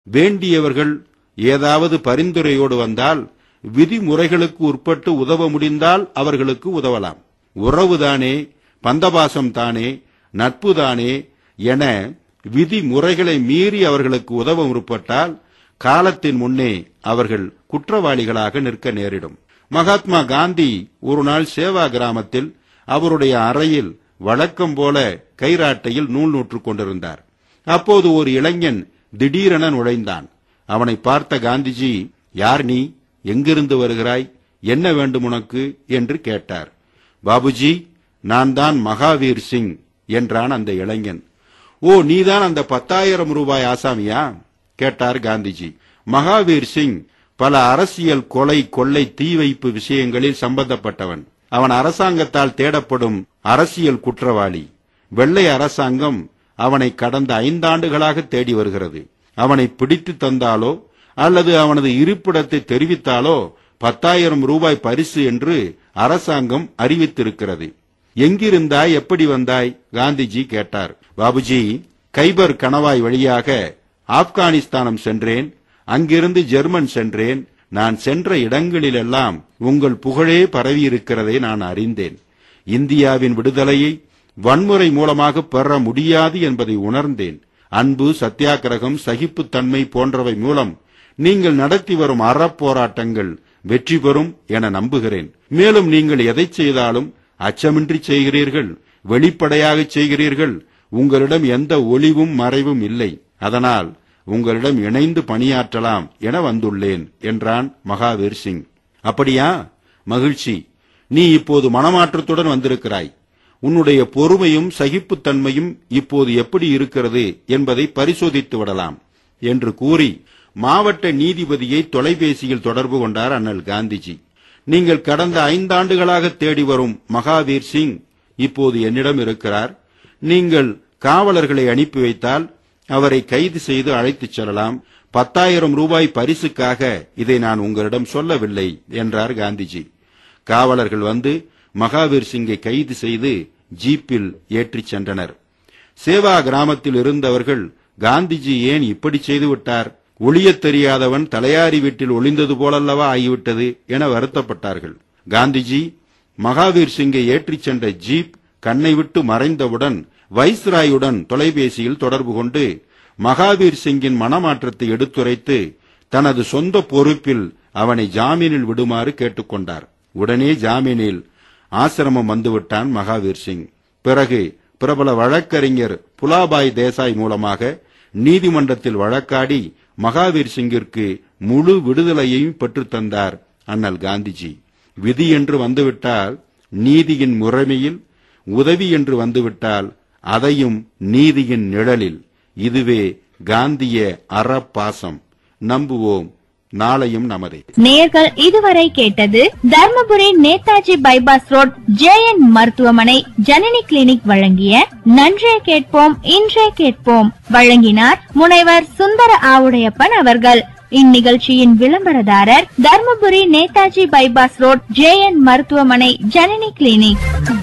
வேண்டியவர்கள் ஏதாவது பரிந்துரையோடு வந்தால் விதிமுறைகளுக்கு உட்பட்டு உதவ முடிந்தால் அவர்களுக்கு உதவலாம் உறவுதானே பந்தபாசம் தானே நட்புதானே என விதிமுறைகளை மீறி அவர்களுக்கு உதவ முற்பட்டால் காலத்தின் முன்னே அவர்கள் குற்றவாளிகளாக நிற்க நேரிடும் மகாத்மா காந்தி ஒரு நாள் சேவா கிராமத்தில் அவருடைய அறையில் வழக்கம் போல கைராட்டையில் நூல் நூற்றுக் கொண்டிருந்தார் அப்போது ஒரு இளைஞன் திடீரென நுழைந்தான் அவனை பார்த்த காந்திஜி யார் நீ எங்கிருந்து வருகிறாய் என்ன வேண்டும் உனக்கு என்று கேட்டார் பாபுஜி நான் தான் மகாவீர் சிங் என்றான் அந்த இளைஞன் ஓ நீதான் அந்த பத்தாயிரம் ரூபாய் ஆசாமியா கேட்டார் காந்திஜி மகாவீர் சிங் பல அரசியல் கொலை கொள்ளை தீ வைப்பு விஷயங்களில் சம்பந்தப்பட்டவன் அவன் அரசாங்கத்தால் தேடப்படும் அரசியல் குற்றவாளி வெள்ளை அரசாங்கம் அவனை கடந்த ஐந்தாண்டுகளாக தேடி வருகிறது அவனை பிடித்து தந்தாலோ அல்லது அவனது இருப்பிடத்தை தெரிவித்தாலோ பத்தாயிரம் ரூபாய் பரிசு என்று அரசாங்கம் அறிவித்திருக்கிறது எங்கிருந்தாய் எப்படி வந்தாய் காந்திஜி கேட்டார் பாபுஜி கைபர் கணவாய் வழியாக ஆப்கானிஸ்தானம் சென்றேன் அங்கிருந்து ஜெர்மன் சென்றேன் நான் சென்ற இடங்களிலெல்லாம் உங்கள் புகழே பரவியிருக்கிறதை நான் அறிந்தேன் இந்தியாவின் விடுதலையை வன்முறை மூலமாக பெற முடியாது என்பதை உணர்ந்தேன் அன்பு சத்தியாகிரகம் சகிப்புத்தன்மை போன்றவை மூலம் நீங்கள் நடத்தி வரும் அறப்போராட்டங்கள் வெற்றி பெறும் என நம்புகிறேன் மேலும் நீங்கள் எதை செய்தாலும் அச்சமின்றி செய்கிறீர்கள் வெளிப்படையாக செய்கிறீர்கள் உங்களிடம் எந்த ஒளிவும் மறைவும் இல்லை அதனால் உங்களிடம் இணைந்து பணியாற்றலாம் என வந்துள்ளேன் என்றான் மகாவீர் சிங் அப்படியா மகிழ்ச்சி நீ இப்போது மனமாற்றத்துடன் வந்திருக்கிறாய் உன்னுடைய பொறுமையும் சகிப்புத்தன்மையும் இப்போது எப்படி இருக்கிறது என்பதை பரிசோதித்து விடலாம் என்று கூறி மாவட்ட நீதிபதியை தொலைபேசியில் தொடர்பு கொண்டார் அண்ணல் காந்திஜி நீங்கள் கடந்த ஐந்தாண்டுகளாக தேடி வரும் மகாவீர் சிங் இப்போது என்னிடம் இருக்கிறார் நீங்கள் காவலர்களை அனுப்பி வைத்தால் அவரை கைது செய்து அழைத்துச் செல்லலாம் பத்தாயிரம் ரூபாய் பரிசுக்காக இதை நான் உங்களிடம் சொல்லவில்லை என்றார் காந்திஜி காவலர்கள் வந்து மகாவீர் சிங்கை கைது செய்து ஜீப்பில் ஏற்றிச் சென்றனர் சேவா கிராமத்தில் இருந்தவர்கள் காந்திஜி ஏன் இப்படி செய்து விட்டார் ஒளியத் தெரியாதவன் தலையாரி வீட்டில் ஒளிந்தது போலல்லவா ஆகிவிட்டது என வருத்தப்பட்டார்கள் காந்திஜி மகாவீர் சிங்கை ஏற்றிச் சென்ற ஜீப் கண்ணை விட்டு மறைந்தவுடன் வைஸ்ராயுடன் தொலைபேசியில் தொடர்பு கொண்டு மகாவீர் சிங்கின் மனமாற்றத்தை எடுத்துரைத்து தனது சொந்த பொறுப்பில் அவனை ஜாமீனில் விடுமாறு கேட்டுக்கொண்டார் உடனே ஜாமீனில் ஆசிரமம் வந்துவிட்டான் மகாவீர் சிங் பிறகு பிரபல வழக்கறிஞர் புலாபாய் தேசாய் மூலமாக நீதிமன்றத்தில் வழக்காடி மகாவீர் சிங்கிற்கு முழு விடுதலையையும் பெற்றுத் தந்தார் அண்ணல் காந்திஜி விதி என்று வந்துவிட்டால் நீதியின் முறைமையில் உதவி என்று வந்துவிட்டால் அதையும் நீதியின் நிழலில் இதுவே காந்திய அறப்பாசம் நம்புவோம் நாளையும் நமதே நேர்கள் இதுவரை கேட்டது Dharmapuri Netaji bypass road JN மருத்துவமனை ஜனனி கிளினிக் வழங்கிய நன்றே கேட்போம் இன்றே கேட்போம் வழங்கினார் முனைவர் சுந்தர ஆவுடையப்பன் அவர்கள் இந்நிகழ்ச்சியின் விளம்பரதாரர் Dharmapuri Netaji bypass road JN மருத்துவமனை ஜனனி கிளினிக்